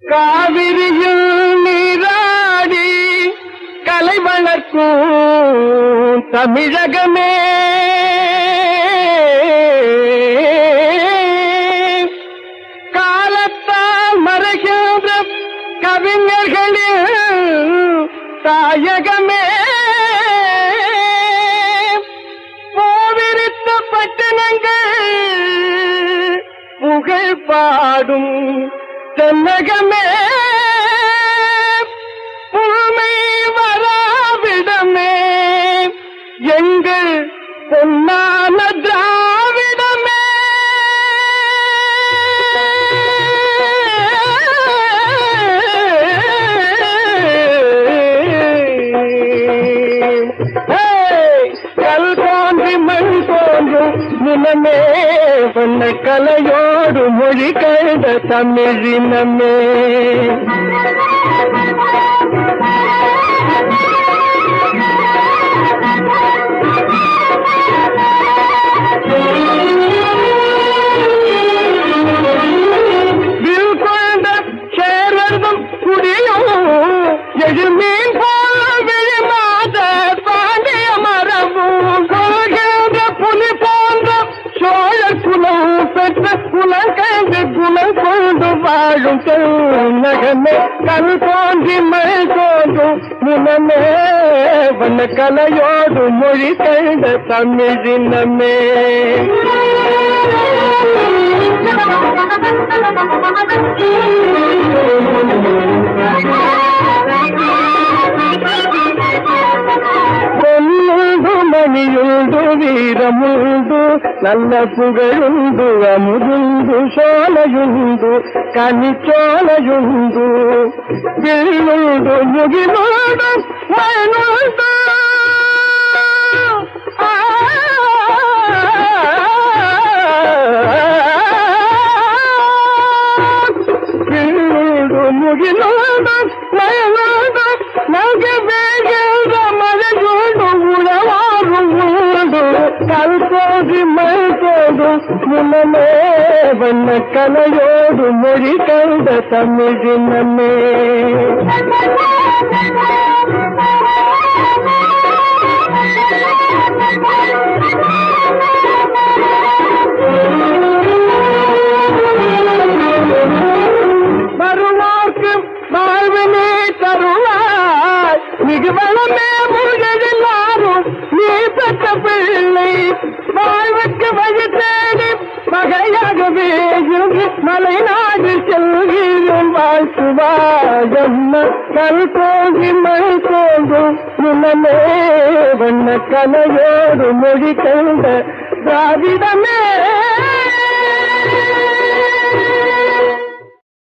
காவிரியில் நீராடி கலை வளர்க்கும் தமிழகமே காலத்தால் மறைகின்ற கவிஞர்களில் தாயகமே போவிருத்த பட்டணங்கள் புகழ் பாடும் தென்னகமே புதுமை வராவிடமே எங்கள் பொன்னான திராவிடமே ஏய், கல் தோன்றி மண் தோன்றும் முனமே வண்ண கலையோடு மொழி கண்ட தமிழினமே வில் கொண்ட சேரர்தம் குடியும் எழில்மீன் போல விழிமாத பாண்டிய மரபும் கொள்கின்ற புலி போன்ற சோழர் குலம் பெற்ற குலங்கண்டு குலம் கொண்டு வாழும் நகமே கல் தோன்றி மழை தோன்றும் முனமே வண்ண கலையோடு மொழி கண்ட தமிழினமே பொன்ನುಂಡು ಮಣಿಯುಂಡು ವೀರಮುಂಡು ನನ್ನ ಪುಗಳುಂಡು ಅಮುದುಂಡು ಶೋಲೆಯುಂಡು ಕನಿಚೋಲೆಯುಂಡು ಬಿಳ್ಳುಂಡು ಮುಗಿಲುಂಡು ಮೈನುಂಡು ಬಿಳ್ಳುಂಡು ಮುಗಿಲುಂಡು ಮೈನುಂಡು ನಗೆ ಬೇಗೆಂದ ಮಳೆಯುಂಡು ಉಳವಾರು ಉಂಡು ಕಲ್ಕೋದಿ ಮೈಕೋದು ಮುನಮೇ ಬಣ್ಣ ಕಲೆಯೋಡು ಮொழி ಕಂಡ ತಮಿಳಿನಮೇ வருவார்க்கு வாழ்வினே தருவாய் மிகு வளமே முழுதெல்லாரும் நீ பெற்ற பிள்ளை வாழ்வுக்கு வழி தேடி மகையாகவே இருந்து மலைநாடு செல்கிறோம் வாழ்த்துவாயம்ம கல் தோன்றி மழை தோன்றும் உணமே வண்ண கலையோடு மொழி கண்ட திராவிடமே